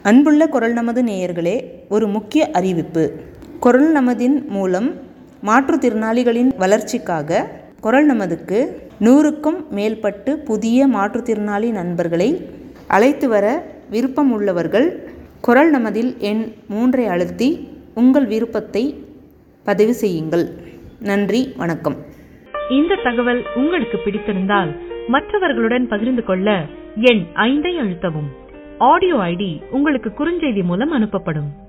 அன்புள்ள குரல் நமது நேயர்களே ஒரு முக்கிய அறிவிப்பு குரல் நமதின் மூலம் மாற்றுத்திறனாளிகளின் வளர்ச்சிக்காக குரல் நமதுக்கு நூறுக்கும் மேற்பட்டு புதிய மாற்றுத்திறனாளி நண்பர்களை அழைத்து வர விருப்பம் உள்ளவர்கள் குரல் நமதில் எண் மூன்றை அழுத்தி உங்கள் விருப்பத்தை பதிவு செய்யுங்கள் நன்றி வணக்கம் இந்த தகவல் உங்களுக்கு பிடித்திருந்தால் மற்றவர்களுடன் பகிர்ந்து கொள்ள எண் ஐந்தை அழுத்தவும் ஆடியோ ஐடி உங்களுக்கு குறுஞ்செய்தி மூலம் அனுப்பப்படும்